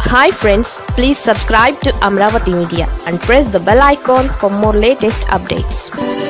hi friends please subscribe to Amaravati media and press the bell icon for more latest updates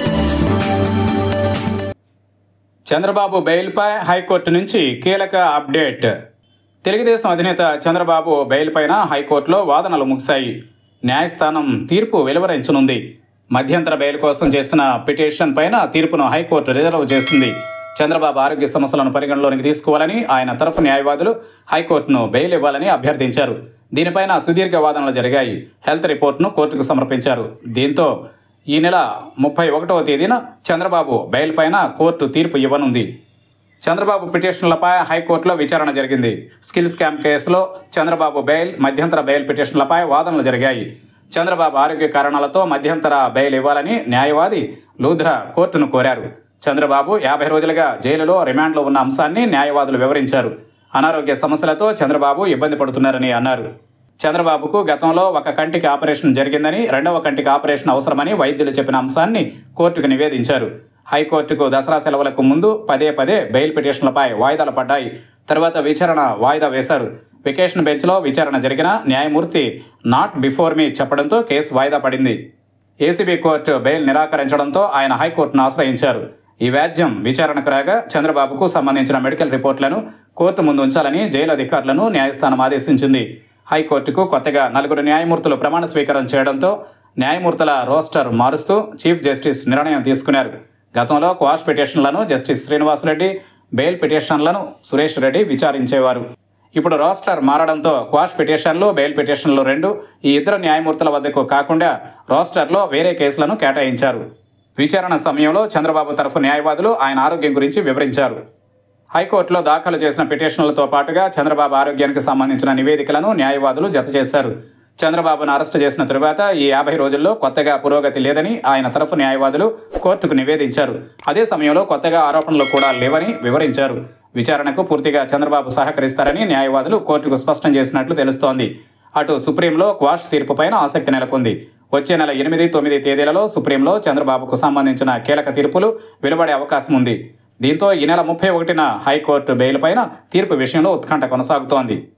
Chandrababu బెయిల్పై high court నుంచి కీలక update Telugu Desam అధినేత Chandrababu bail పైన హైకోర్టులో వాదనలు ముగిశాయి న్యాయస్థానం తీర్పు వెలువరించనుంది మధ్యంతర బెయిల్ కోసం చేసిన పిటిషన్ పైన తీర్పును హైకోర్టు రిజర్వ్ చేసింది చంద్రబాబు ఆరోగ్య సమస్యలను పరిగణలోనికి తీసుకోవాలని ఆయన తరఫు న్యాయవాదులు హైకోర్టును బెయిల్ ఇవ్వాలని అభ్యర్థించారు దీనిపైన సుదీర్ఘ వాదనలు జరిగాయి హెల్త్ రిపోర్ట్ను కోర్టుకు సమర్పించారు దీంతో ఈ నెల ముప్పై ఒకటవ తేదీన చంద్రబాబు బెయిల్ పైన కోర్టు తీర్పు ఇవ్వనుంది చంద్రబాబు పిటిషన్లపై హైకోర్టులో విచారణ జరిగింది స్కిల్ స్కామ్ కేసులో చంద్రబాబు బెయిల్ మధ్యంతర బెయిల్ పిటిషన్లపై వాదనలు జరిగాయి చంద్రబాబు ఆరోగ్య కారణాలతో మధ్యంతర బెయిల్ ఇవ్వాలని న్యాయవాది లూధ్రా కోర్టును కోరారు చంద్రబాబు యాభై రోజులుగా జైలులో రిమాండ్లో ఉన్న అంశాన్ని న్యాయవాదులు వివరించారు అనారోగ్య సమస్యలతో చంద్రబాబు ఇబ్బంది పడుతున్నారని అన్నారు చంద్రబాబుకు గతంలో ఒక కంటికి ఆపరేషన్ జరిగిందని రెండవ కంటికి ఆపరేషన్ అవసరమని వైద్యులు చెప్పిన అంశాన్ని కోర్టుకు నివేదించారు హైకోర్టుకు దసరా సెలవులకు ముందు పదే పదే బెయిల్ పిటిషన్లపై వాయిదాలు పడ్డాయి తర్వాత విచారణ వాయిదా వేశారు వెకేషన్ బెంచ్లో విచారణ జరిగిన న్యాయమూర్తి నాట్ బిఫోర్ మీ చెప్పడంతో కేసు వాయిదా పడింది ఏసీబీ కోర్టు బెయిల్ నిరాకరించడంతో ఆయన హైకోర్టును ఆశ్రయించారు ఈ వ్యాజ్యం విచారణకు రాగా చంద్రబాబుకు సంబంధించిన మెడికల్ రిపోర్టులను కోర్టు ముందు ఉంచాలని జైలు అధికారులను న్యాయస్థానం ఆదేశించింది హైకోర్టుకు కొత్తగా నలుగురు న్యాయమూర్తులు ప్రమాణ స్వీకారం చేయడంతో న్యాయమూర్తుల రోస్టర్ మారుస్తూ చీఫ్ జస్టిస్ నిర్ణయం తీసుకున్నారు గతంలో క్వాష్ పిటిషన్లను జస్టిస్ శ్రీనివాసరెడ్డి బెయిల్ పిటిషన్లను సురేష్ రెడ్డి విచారించేవారు ఇప్పుడు రోస్టర్ మారడంతో క్వాష్ పిటిషన్లు బెయిల్ పిటిషన్లు రెండు ఈ ఇద్దరు న్యాయమూర్తుల వద్దకు కాకుండా రోస్టర్లో వేరే కేసులను కేటాయించారు విచారణ సమయంలో చంద్రబాబు తరఫు న్యాయవాదులు ఆయన ఆరోగ్యం గురించి వివరించారు హైకోర్టులో దాఖలు చేసిన పిటిషన్లతో పాటుగా చంద్రబాబు ఆరోగ్యానికి సంబంధించిన నివేదికలను న్యాయవాదులు జతచేశారు చంద్రబాబును అరెస్టు చేసిన తరువాత ఈ యాభై రోజుల్లో కొత్తగా పురోగతి లేదని ఆయన తరఫు న్యాయవాదులు కోర్టుకు నివేదించారు అదే సమయంలో కొత్తగా ఆరోపణలు కూడా లేవని వివరించారు విచారణకు పూర్తిగా చంద్రబాబు సహకరిస్తారని న్యాయవాదులు కోర్టుకు స్పష్టం చేసినట్లు తెలుస్తోంది అటు సుప్రీంలో క్వాష్ తీర్పుపైన ఆసక్తి నెలకొంది వచ్చే నెల ఎనిమిది తొమ్మిది తేదీలలో సుప్రీంలో చంద్రబాబుకు సంబంధించిన కీలక తీర్పులు వెలువడే అవకాశం ఉంది దీంతో ఈ నెల ముప్పై ఒకటిన హైకోర్టు బెయిల్ పైన తీర్పు విషయంలో ఉత్కంఠ కొనసాగుతోంది